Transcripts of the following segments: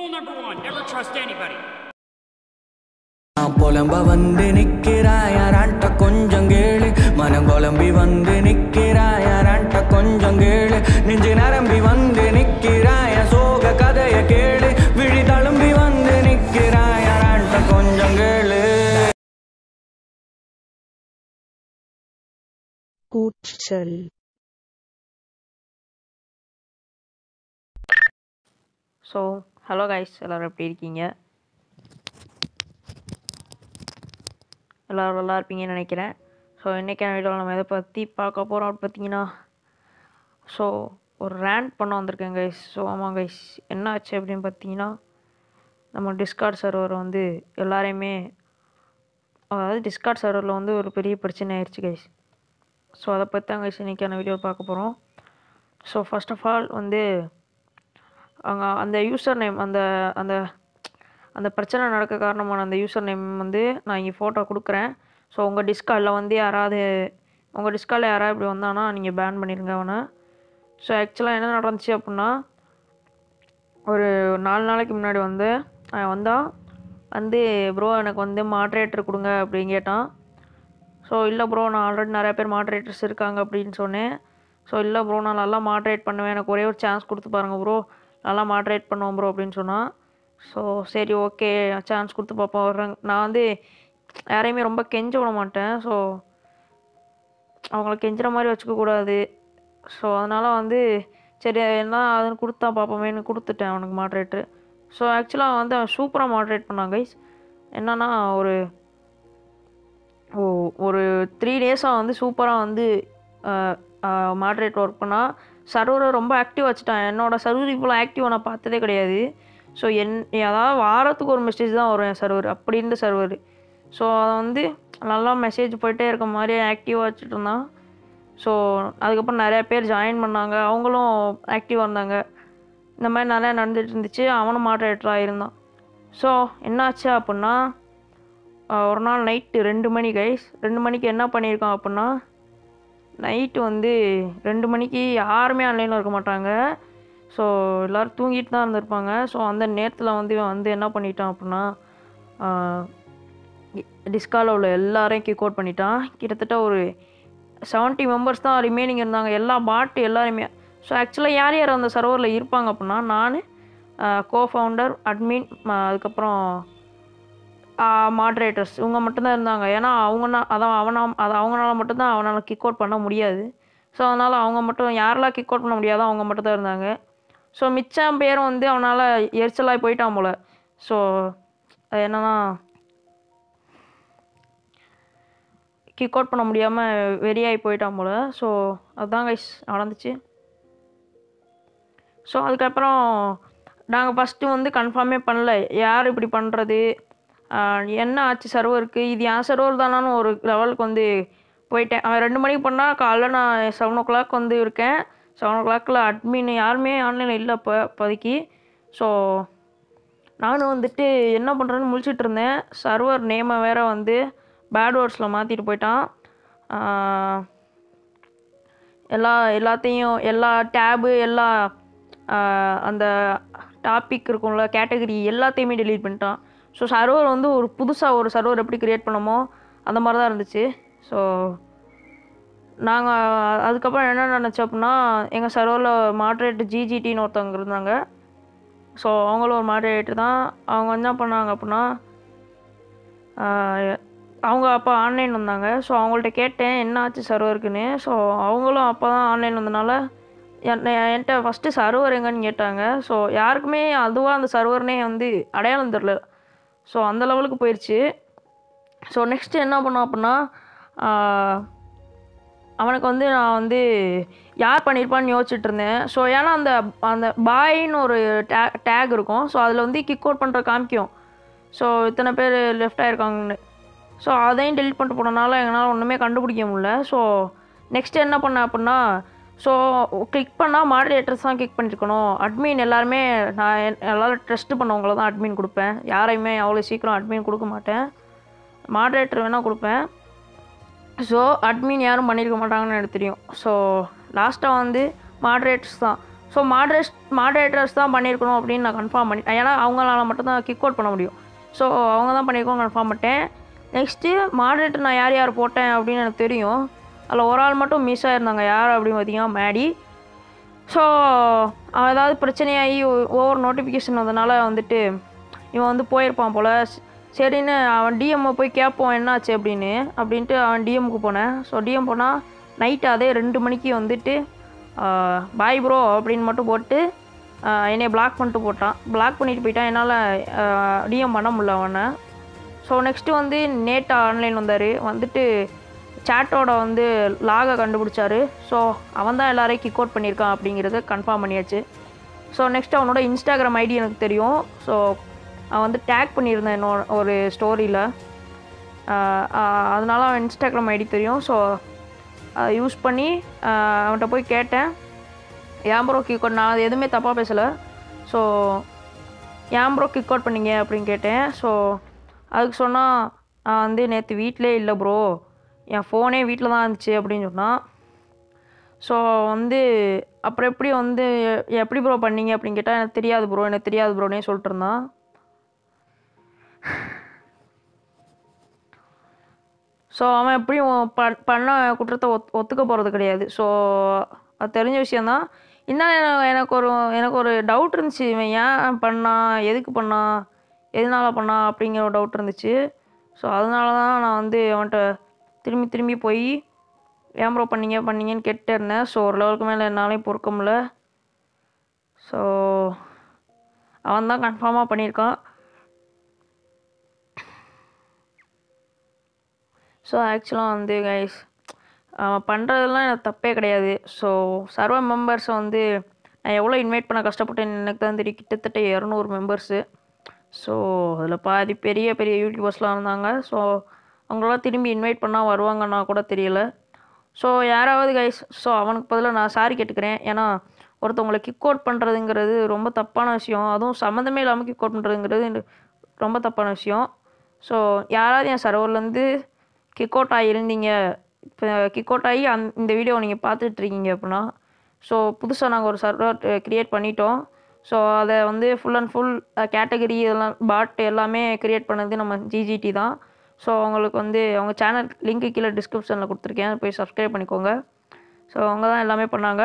Rule number one never trust anybody. நான் புலம்ப வந்து நிக்கிறாயாரான்ட்ட கொஞ்சம் கேளு மனம் குழம்பி வந்து நிக்கிறாயாரான்ட்ட கொஞ்சம் கேளு நெஞ்சு நரம்பி வந்து நிக்கிறாய சோக கதைய கேளு விழி தழும்பி வந்து நிக்கிறாயாரான்ட்ட கொஞ்சம் கேளு கூற்றல் ஸோ ஹலோ கைஸ் எல்லோரும் எப்படி இருக்கீங்க எல்லோரும் நல்லா இருப்பீங்கன்னு நினைக்கிறேன் ஸோ இன்றைக்கான வீடியோவில் நம்ம எதை பற்றி பார்க்க போகிறோம் அப்படி பார்த்தீங்கன்னா ஸோ ஒரு ரேண்ட் பண்ண வந்திருக்கேன் கைஸ் ஸோ ஆமாம் கைஸ் என்ன ஆச்சு அப்படின்னு பார்த்தீங்கன்னா நம்ம டிஸ்கார்ட் சர்வர் வந்து எல்லாரையுமே அதாவது டிஸ்கார்ட் சர்வரில் வந்து ஒரு பெரிய பிரச்சனை ஆயிடுச்சு கைஸ் ஸோ அதை பற்றி தான் கைஸ் இன்றைக்கான வீடியோ பார்க்க போகிறோம் ஸோ ஃபர்ஸ்ட் ஆஃப் ஆல் வந்து அவங்க அந்த யூசர் நேம் அந்த அந்த அந்த பிரச்சனை நடக்க காரணமான அந்த யூசர் நேம் வந்து நான் இங்கே ஃபோட்டோ கொடுக்குறேன் ஸோ உங்கள் டிஸ்காலில் வந்து யாராவது உங்கள் டிஸ்காலில் யாராவது இப்படி வந்தானா நீங்கள் பேன் பண்ணிடுங்க அவனை ஸோ ஆக்சுவலாக என்ன நடந்துச்சு அப்படின்னா ஒரு நாலு நாளைக்கு முன்னாடி வந்து அவன் வந்தான் வந்து ப்ரோ எனக்கு வந்து மாட்ரேட்டர் கொடுங்க அப்படின்னு கேட்டான் ஸோ இல்லை ப்ரோ நான் ஆல்ரெடி நிறைய பேர் மாட்ரேட்டர்ஸ் இருக்காங்க அப்படின்னு சொன்னேன் ஸோ இல்லை ப்ரோ நான் நல்லா மாட்ரேட் பண்ணுவேன் எனக்கு ஒரே ஒரு சான்ஸ் கொடுத்து பாருங்கள் ப்ரோ நல்லா மாட்ரேட் பண்ணுவோம் ப்ரோ அப்படின்னு சொன்னான் ஸோ சரி ஓகே சான்ஸ் கொடுத்து பார்ப்போம் வர்றேன் நான் வந்து யாரையுமே ரொம்ப கெஞ்ச விட மாட்டேன் ஸோ அவங்கள கெஞ்சுற மாதிரி வச்சுக்க கூடாது ஸோ அதனால் வந்து சரி என்ன அதுன்னு கொடுத்தா பார்ப்போமேன்னு கொடுத்துட்டேன் அவனுக்கு மாட்ரேட்ரு ஸோ ஆக்சுவலாக வந்து அவன் சூப்பராக மாட்ரேட் பண்ணான் கைஸ் என்னன்னா ஒரு ஓ ஒரு த்ரீ டேஸாக வந்து சூப்பராக வந்து மாட்ரேட் ஒர்க் பண்ணால் சர்வரை ரொம்ப ஆக்டிவ் வச்சுட்டான் என்னோடய சர்வர் இவ்வளோ ஆக்டிவாக நான் பார்த்ததே கிடையாது ஸோ என் அதாவது வாரத்துக்கு ஒரு மெசேஜ் தான் வரும் என் சர்வர் அப்படி இருந்த சர்வர் ஸோ அதை வந்து நல்லா மெசேஜ் போயிட்டே இருக்க மாதிரி ஆக்டிவாக வச்சுட்டு இருந்தான் ஸோ அதுக்கப்புறம் நிறைய பேர் ஜாயின் பண்ணாங்க அவங்களும் ஆக்டிவாக இருந்தாங்க இந்த மாதிரி நிறையா நடந்துட்டு இருந்துச்சு அவனும் மாட்ரேட்டராக இருந்தான் ஸோ என்னாச்சு அப்படின்னா ஆஹ் ஒரு நாள் நைட்டு ரெண்டு மணி கைஸ் ரெண்டு மணிக்கு என்ன பண்ணியிருக்கான் அப்படின்னா நைட்டு வந்து ரெண்டு மணிக்கு யாருமே ஆன்லைனில் இருக்க மாட்டாங்க ஸோ எல்லோரும் தூங்கிட்டு தான் இருந்திருப்பாங்க ஸோ அந்த நேரத்தில் வந்து இவன் வந்து என்ன பண்ணிட்டான் அப்படின்னா டிஸ்காவில் உள்ள எல்லாரையும் கிக் அவுட் பண்ணிட்டான் கிட்டத்தட்ட ஒரு செவன்ட்டி மெம்பர்ஸ் தான் ரிமைனிங் இருந்தாங்க எல்லா பாட்டு எல்லாருமே ஸோ ஆக்சுவலாக யார் யார் அந்த சர்வரில் இருப்பாங்க அப்படின்னா நான் கோ ஃபவுண்டர் அட்மின் அதுக்கப்புறம் மாட்ரேட்டர்ஸ் இவங்க மட்டும்தான் இருந்தாங்க ஏன்னா அவங்க அதான் அவனா அது அவங்களால மட்டும்தான் அவனால் கிக் அவுட் பண்ண முடியாது ஸோ அதனால் அவங்க மட்டும் யாரெல்லாம் கிக் அவுட் பண்ண முடியாதோ அவங்க மட்டும் தான் இருந்தாங்க ஸோ மிச்சம் பேரும் வந்து அவனால் எரிச்சலாகி போயிட்டான் போல் ஸோ அது என்னன்னா கிக் அவுட் பண்ண முடியாமல் வெறியாகி போயிட்டான் போல் ஸோ அதுதான் கைஸ் நடந்துச்சு ஸோ அதுக்கப்புறம் நாங்கள் ஃபஸ்ட்டு வந்து கன்ஃபார்மே பண்ணல யார் இப்படி பண்ணுறது என்ன ஆச்சு சர்வருக்கு இது என் சர்வர் தானான்னு ஒரு லெவலுக்கு வந்து போயிட்டேன் அவன் ரெண்டு மணிக்கு பண்ணால் காலைல நான் செவன் ஓ கிளாக் வந்து இருக்கேன் செவன் ஓ கிளாக்கில் அட்மின் யாருமே ஆன்லைனில் இல்லை இப்போ இப்போதைக்கு ஸோ நானும் வந்துட்டு என்ன பண்ணுறேன்னு முழிச்சிட்டு இருந்தேன் சர்வர் நேமை வேற வந்து பேட் வேர்ட்ஸில் மாற்றிட்டு போயிட்டான் ஆஹ் எல்லா எல்லாத்தையும் எல்லா டேபு எல்லா ஆஹ் அந்த டாபிக் இருக்கும்ல கேட்டகரி எல்லாத்தையுமே delete பண்ணிட்டான் ஸோ சர்வர் வந்து ஒரு புதுசாக ஒரு சர்வர் எப்படி க்ரியேட் பண்ணமோ அந்த மாதிரி தான் இருந்துச்சு ஸோ நாங்கள் அதுக்கப்புறம் என்ன நினச்சோம் அப்படின்னா எங்கள் சர்வரில் மாட்ரேட் ஜிஜிடின்னு ஒருத்தவங்க இருந்தாங்க ஸோ அவங்களும் ஒரு மாட்ரேட்டர் தான் அவங்க என்ன பண்ணாங்க அப்படின்னா ஆஹ் அவங்க அப்போ ஆன்லைன் வந்தாங்க ஸோ அவங்கள்ட்ட கேட்டேன் என்ன ஆச்சு சர்வருக்குன்னு ஸோ அவங்களும் அப்போ தான் ஆன்லைன் வந்தனால என் என்கிட்ட ஃபஸ்ட்டு சர்வர் எங்கன்னு கேட்டாங்க ஸோ யாருக்குமே அதுவாக அந்த சர்வர்னே வந்து அடையாளம் தெரில ஸோ அந்த லெவலுக்கு போயிடுச்சு ஸோ நெக்ஸ்ட்டு என்ன பண்ணோம் அப்படின்னா ஆஹ் அவனுக்கு வந்து நான் வந்து யார் பண்ணியிருப்பான்னு யோசிச்சுட்டு இருந்தேன் ஸோ ஏன்னா அந்த அந்த பாயின்னு ஒரு டே டேக் இருக்கும் ஸோ அதில் வந்து கிக் அவுட் பண்ணுற காமிக்கும் ஸோ இத்தனை பேர் லெஃப்ட் ஆயிருக்காங்கன்னு ஸோ அதையும் டெலிட் பண்ணிட்டு போனனால எங்களால் ஒன்றுமே கண்டுபிடிக்க முடியல ஸோ நெக்ஸ்ட் என்ன பண்ணேன் அப்படின்னா ஸோ கிளிக் பண்ணால் மாடரேட்டர்ஸ் தான் கிளிக் பண்ணியிருக்கணும் அட்மின் எல்லாருமே நான் என்- எல்லாரும் டெஸ்ட் பண்ணவங்கள தான் அட்மின் கொடுப்பேன் யாரையுமே அவ்வளோ சீக்கிரம் அட்மின் கொடுக்க மாட்டேன் மாடரேட்டர் வேணால் கொடுப்பேன் ஸோ அட்மின் யாரும் பண்ணியிருக்க மாட்டாங்கன்னு எனக்கு தெரியும் ஸோ லாஸ்ட்டாக வந்து மாட்ரேட்டர்ஸ் தான் ஸோ மாட்ரேட் மாட்ரேட்டர்ஸ் தான் பண்ணியிருக்கணும் அப்படின்னு நான் கன்ஃபார்ம் பண்ணி ஏன்னா அவங்களால மட்டும்தான் கிக் அவுட் பண்ண முடியும் ஸோ அவங்க தான் பண்ணியிருக்கோம் கன்ஃபார்ம் பண்ணிட்டேன் நெக்ஸ்ட்டு மாட்ரேட்டர் நான் யார் யார் போட்டேன் அப்படின்னு எனக்கு தெரியும் அதில் ஒரு ஆள் மட்டும் மிஸ் ஆயிருந்தாங்க யார் அப்படின்னு பார்த்தீங்கன்னா மேடி ஸோ அவன் ஏதாவது பிரச்சனையாகி ஓவர் நோட்டிஃபிகேஷன் வந்தனால வந்துட்டு இவன் வந்து போயிருப்பான் போல் சரின்னு அவன் டிஎம்மை போய் கேட்போம் என்னாச்சு அப்படின்னு அப்படின்ட்டு அவன் டிஎம்க்கு போனேன் ஸோ டிஎம் போனால் நைட்டு அதே ரெண்டு மணிக்கு வந்துட்டு பாய் ப்ரோ அப்படின்னு மட்டும் போட்டு ஆஹ் என்னைய பிளாக் பண்ணிட்டு போட்டான் பிளாக் பண்ணிட்டு போயிட்டான் என்னால் டிஎம் பண்ண முடியல அவனை ஸோ நெக்ஸ்ட்டு வந்து நேட் ஆன்லைன் வந்தார் வந்துட்டு சேட்டோட வந்து லாகை கண்டுபிடிச்சாரு ஸோ அவன் தான் எல்லாரையும் கிக் அவுட் பண்ணியிருக்கான் அப்படிங்கிறத கன்ஃபார்ம் பண்ணியாச்சு ஸோ நெக்ஸ்ட் அவனோட இன்ஸ்டாகிராம் ஐடி எனக்கு தெரியும் ஸோ அவன் வந்து டேக் பண்ணியிருந்தேன் என்னோட ஒரு ஸ்டோரியில் அதனால அவன் இன்ஸ்டாகிராம் ஐடி தெரியும் ஸோ அதை யூஸ் பண்ணி ஆஹ் அவன்கிட்ட போய் கேட்டேன் ஏன் ப்ரோ கிக் அவுட் நான் அது எதுவுமே தப்பாக பேசலை ஸோ ஏன் ப்ரோ கிக் அவுட் பண்ணீங்க அப்படின்னு கேட்டேன் ஸோ அதுக்கு சொன்னால் நான் வந்து நேற்று வீட்டிலே இல்லை ப்ரோ என் ஃபோனே வீட்டில் தான் இருந்துச்சு அப்படின்னு சொன்னான் ஸோ வந்து அப்புறம் எப்படி வந்து எ- எப்படி ப்ரோ பண்ணீங்க அப்படின்னு கேட்டால் எனக்கு தெரியாது ப்ரோ எனக்கு தெரியாது ப்ரோனே சொல்லிட்டு இருந்தான் ஸோ அவன் எப்படியும் ப பண்ண குற்றத்தை ஒத் ஒத்துக்க போகிறது கிடையாது ஸோ அது தெரிஞ்ச விஷயந்தான் இன்னும் எனக்கு எனக்கு ஒரு எனக்கு ஒரு டவுட் இருந்துச்சு இவன் ஏன் பண்ணான் எதுக்கு பண்ணான் எதனால பண்ணான் அப்படிங்கிற ஒரு டவுட் இருந்துச்சு ஸோ அதனால தான் நான் வந்து அவன்கிட்ட திரும்பி திரும்பி போய் ஏன் ப்ரோ பண்ணீங்க பண்ணீங்கன்னு கேட்டே இருந்தேன் ஸோ ஒரு லெவலுக்கு மேலே என்னாலையும் பொறுக்க முடியல ஸோ அவன் தான் கன்ஃபார்மாக பண்ணியிருக்கான் ஸோ ஆக்சுவலாக வந்து கைஸ் அவன் பண்ணுறதெல்லாம் எனக்கு தப்பே கிடையாது ஸோ சர்வ மெம்பர்ஸை வந்து நான் எவ்வளோ இன்வைட் பண்ண கஷ்டப்பட்டேன்னு எனக்கு தான் தெரியும் கிட்டத்தட்ட இரநூறு மெம்பர்ஸு ஸோ அதில் பாதி பெரிய பெரிய யூடியூபர்ஸ்லாம் இருந்தாங்க ஸோ அவங்களெல்லாம் திரும்பி இன்வைட் பண்ணால் வருவாங்கன்னா கூட தெரியல ஸோ யாராவது கைஸ் ஸோ அவனுக்கு பதிலாக நான் சாரி கேட்டுக்கிறேன் ஏன்னா ஒருத்தவங்களை கிக் அவுட் பண்ணுறதுங்கிறது ரொம்ப தப்பான விஷயம் அதுவும் சம்மந்தமே இல்லாமல் கிக் அவுட் பண்ணுறதுங்கிறது ரொம்ப தப்பான விஷயம் ஸோ யாராவது என் சர்வர்லேருந்து கிக் அவுட் ஆகியிருந்தீங்க இப்போ கிக் அவுட் ஆகி அந் இந்த வீடியோ நீங்கள் பார்த்துட்ருக்கீங்க அப்படின்னா ஸோ புதுசாக நாங்கள் ஒரு சர்வர் க்ரியேட் பண்ணிட்டோம் ஸோ அதை வந்து ஃபுல் அண்ட் ஃபுல் கேட்டகரி இதெல்லாம் பாட் எல்லாமே க்ரியேட் பண்ணது நம்ம ஜிஜிடி தான் ஸோ அவங்களுக்கு வந்து அவங்க சேனல் லிங்க்கு கீழே டிஸ்கிரிப்ஷனில் கொடுத்துருக்கேன் போய் சப்ஸ்கிரைப் பண்ணிக்கோங்க ஸோ அவங்க தான் எல்லாமே பண்ணாங்க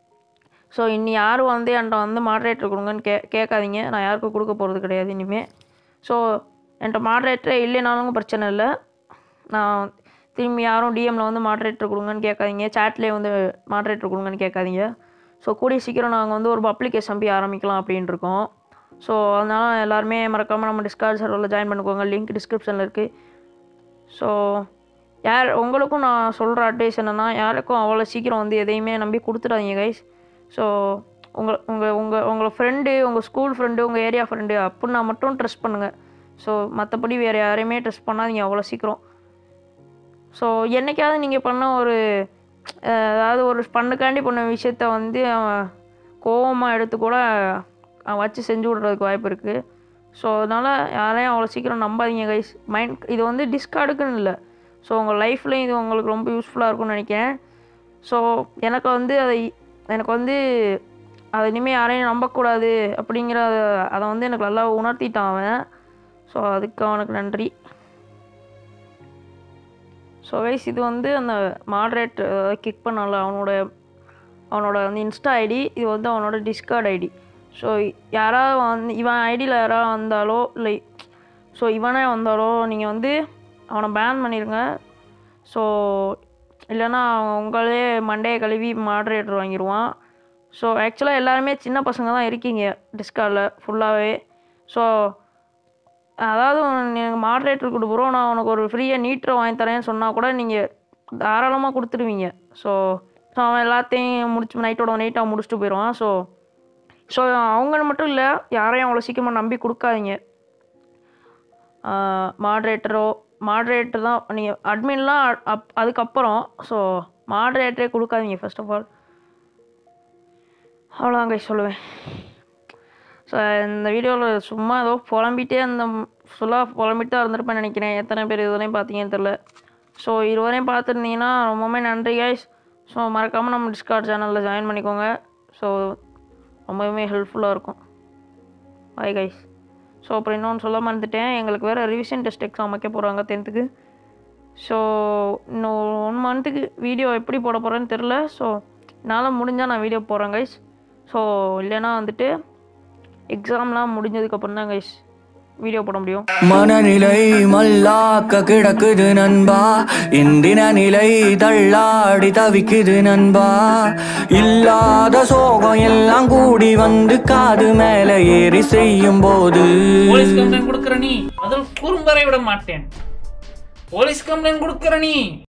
ஸோ இன்னி யாரும் வந்து என்கிட்ட வந்து மாட்ரேட்டர் கொடுங்கன்னு கே கேட்காதீங்க நான் யாருக்கும் கொடுக்க போகிறது கிடையாது இனிமேல் ஸோ என்கிட்ட மாட்ரேட்டரே இல்லைனாலும் பிரச்சனை இல்லை நான் திரும்பி யாரும் டிஎம்மில் வந்து மாட்ரேட்டர் கொடுங்கன்னு கேட்காதீங்க சேட்லேயே வந்து மாட்ரேட்டர் கொடுங்கன்னு கேட்காதீங்க ஸோ கூடிய சீக்கிரம் நாங்கள் வந்து ஒரு பப்ளிக் எஸ்எம்பி ஆரம்பிக்கலாம் அப்படின்னு இருக்கோம் ஸோ அதனால் எல்லாருமே மறக்காமல் நம்ம டிஸ்கார்ட் சர்வரில் ஜாயின் பண்ணிக்கோங்க லிங்க் டிஸ்கிரிப்ஷனில் இருக்குது ஸோ யார் உங்களுக்கும் நான் சொல்கிற அட்வைஸ் என்னென்னா யாருக்கும் அவ்வளோ சீக்கிரம் வந்து எதையுமே நம்பி கொடுத்துடாதீங்க கைஸ் ஸோ உங்கள் உங்கள் உங்கள் உங்களை ஃப்ரெண்டு உங்கள் ஸ்கூல் ஃப்ரெண்டு உங்கள் ஏரியா ஃப்ரெண்டு அப்படின்னா மட்டும் ட்ரெஸ்ட் பண்ணுங்கள் ஸோ மற்றபடி வேறு யாரையுமே ட்ரெஸ்ட் பண்ணாதீங்க அவ்வளோ சீக்கிரம் ஸோ என்னைக்காவது நீங்கள் பண்ண ஒரு அஹ், அதாவது ஒரு பண்ணுக்காண்டி பண்ண விஷயத்த வந்து அவன் கோவமாக எடுத்து கூட அவன் வச்சு செஞ்சு விட்றதுக்கு வாய்ப்பு இருக்குது ஸோ அதனால் யாரையும் அவ்வளோ சீக்கிரம் நம்பாதீங்க கைஸ் மைண்ட் இது வந்து டிஸ்கார்டுக்குன்னு இல்லை ஸோ உங்கள் லைஃப்லையும் இது உங்களுக்கு ரொம்ப யூஸ்ஃபுல்லாக இருக்கும்னு நினைக்கிறேன் ஸோ எனக்கு வந்து அதை எனக்கு வந்து அதை இனிமேல் யாரையும் நம்பக்கூடாது அப்படிங்கிற அதை வந்து எனக்கு நல்லா உணர்த்திட்டான் அவன் ஸோ அதுக்கு அவனுக்கு நன்றி ஸோ கைஸ் இது வந்து அந்த மாட்ரேட் கிக் பண்ணல அவனோட அவனோட வந்து இன்ஸ்டா ஐடி இது வந்து அவனோட டிஸ்கார்ட் ஐடி ஸோ யாராவது வந்து இவன் ஐடியில் யாராவது வந்தாலோ இல்லை ஸோ இவனே வந்தாலோ நீங்கள் வந்து அவனை பேன் பண்ணிடுங்க ஸோ இல்லைன்னா அவன் உங்களே மண்டையை கழுவி மாட்ரேட்டர் வாங்கிடுவான் ஸோ ஆக்சுவலாக எல்லாருமே சின்ன பசங்க தான் இருக்கீங்க டிஸ்கார்டில் ஃபுல்லாகவே ஸோ அதாவது நீங்கள் மாட்ரேட்டர் கொடு ப்ரோ நான் உனக்கு ஒரு ஃப்ரீயாக நீட்டரை வாங்கி தரேன்னு சொன்னால் கூட நீங்கள் தாராளமாக கொடுத்துருவீங்க ஸோ ஸோ அவன் எல்லாத்தையும் முடிச்சு நைட்டோட நைட்டாக முடிச்சுட்டு போயிடுவான் ஸோ ஸோ அவங்க மட்டும் இல்லை யாரையும் அவ்வளோ சீக்கிரமாக நம்பி கொடுக்காதீங்க மாட்ரேட்டரோ மாட்ரேட்டர் தான் நீங்கள் அட்மின்லாம் அப் அதுக்கப்புறம் ஸோ மாட்ரேட்டரே கொடுக்காதீங்க ஃபர்ஸ்ட் ஆஃப் ஆல் அவ்வளோதான் கை சொல்லுவேன் ஸோ இந்த வீடியோவில் சும்மா ஏதோ புலம்பிட்டே அந்த ஃபுல்லாக புலம்பிட்டு தான் இருந்திருப்பேன்னு நினைக்கிறேன் எத்தனை பேர் இதுவரையும் பார்த்தீங்கன்னு தெரில ஸோ இதுவரையும் பார்த்துருந்தீங்கன்னா ரொம்பவுமே நன்றி கைஸ் ஸோ மறக்காமல் நம்ம டிஸ்கார்ட் சேனலில் ஜாயின் பண்ணிக்கோங்க ஸோ ரொம்பவுமே ஹெல்ப்ஃபுல்லாக இருக்கும் பாய் கைஸ் ஸோ அப்புறம் இன்னொன்று சொல்ல மறந்துட்டேன் எங்களுக்கு வேறு ரிவிஷன் டெஸ்ட் எக்ஸாம் வைக்க போகிறாங்க டென்த்துக்கு ஸோ இன்னும் ஒன் மந்த்துக்கு வீடியோ எப்படி போட போகிறேன்னு தெரில ஸோ என்னால் முடிஞ்சால் நான் வீடியோ போடுறேன் கைஸ் ஸோ இல்லைன்னா வந்துட்டு எக்ஸாம்லாம் முடிஞ்சதுக்கப்புறம் தான் கைஸ் வீடியோ போட முடியும் மனநிலை மல்லாக்க கிடக்குது நண்பா இந்தின நிலை தள்ளாடி தவிக்குது நண்பா இல்லாத சோகம் எல்லாம் கூடி வந்து காது மேல ஏறி செய்யும் போது போலீஸ் கம்ப்ளைண்ட் கொடுக்கற நீ அதில் குறும்பறை விட மாட்டேன் போலீஸ் கம்ப்ளைண்ட் கொடுக்கற நீ